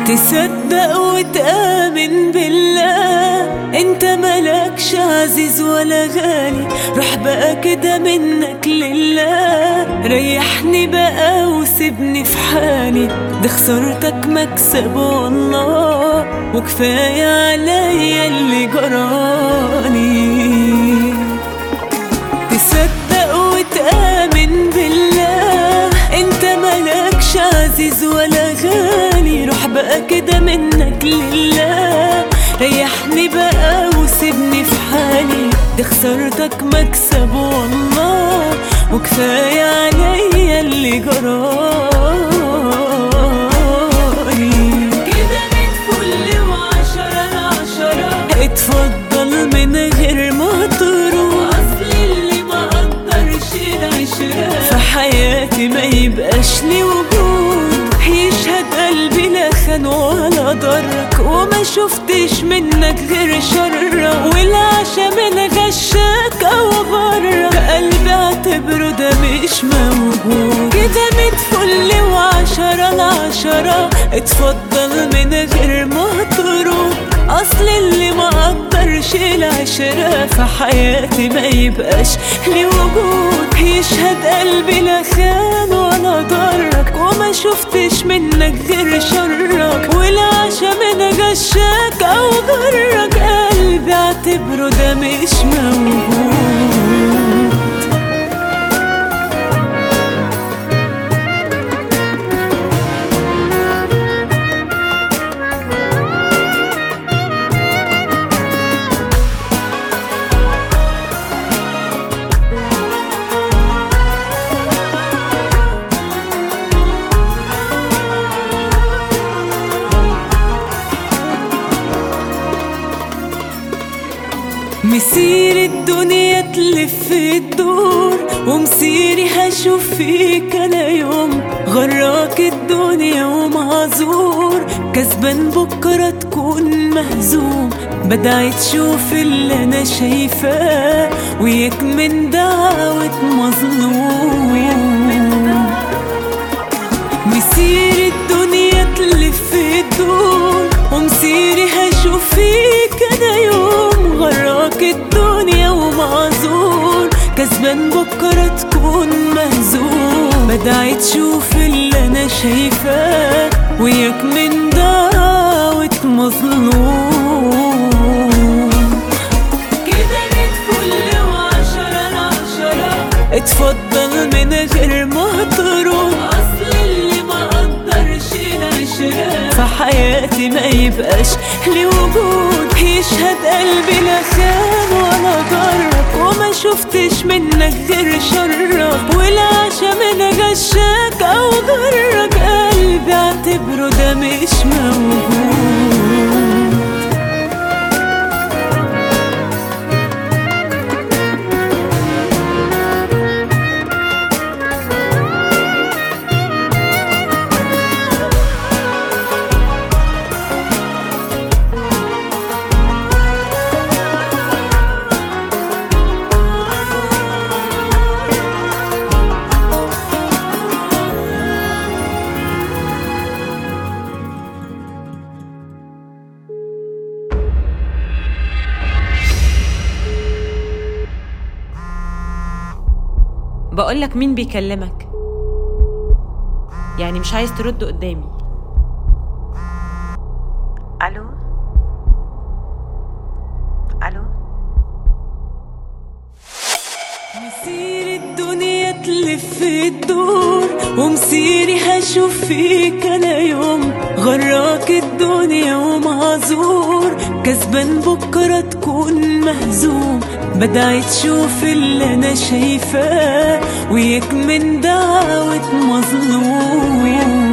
تصدق وتآمن بالله انت ملكش عزيز ولا غالي روح بقى كده منك لله ريحني بقى وسيبني في حالي دي خسارتك مكسب والله وكفاية عليا اللي جراني تصدق وتآمن بالله انت ملكش عزيز ولا غالي روح بقى كده منك لله ريحني بقى وسيبني في حالي دي خسارتك مكسب والله وكفاية عليا اللي جرالي كده من فل وعشرة عشرة اتفضل من غير ما تروح اصل اللي ما قدرش العشرة في حياتي ما يبقاش لي وجود يشهد قلبي لا خان ولا ضرك وما شفتش منك غير شر والعشا من غشاك او غرك قلبي اعتبره ده مش موجود كده ميت فل وعشرة العشرة اتفضل من غير ما تروح اصل اللي ما قدرش العشرة في حياتي ما يبقاش لي وجود يشهد قلبي لا خان ولا ضرك وما شفتش منك غير شرك والعشا من غشاك او غرك قلبي اعتبره ده مش موجود مسير الدنيا تلف الدور ومسيري هشوف فيك انا يوم غراك الدنيا ومعذور كسبان بكرة تكون مهزوم بدعي تشوف اللي انا شايفاه وياك من دعوة مظلوم مسير الدنيا تلف الدور ومسيري هشوف فيك انا يوم غراك الدنيا ومعذور كسبان بكرة تكون مهزوم بدعي تشوف اللي انا شايفاه وياك من دعوة مظلوم كده ميت فل وعشرة العشرة اتفضل من غير ما تروح اصل اللي ما قدرش العشرة في حياتي ما يبقاش لي وجود يشهد قلبي لا خان ولا ضرك وما شفتش منك غير شرك والعشا من غشاك او غرك قلبي اعتبره ده مش موجود بقولك مين بيكلمك يعني مش عايز ترد قدامي الو الو مسير الدنيا تلف الدور ومسيري هشوف فيك انا يوم غراك الدنيا ومعذور كسبان بكرة تكون مهزوم بدعي تشوف اللي انا شايفاه وياك من دعوة مظلوم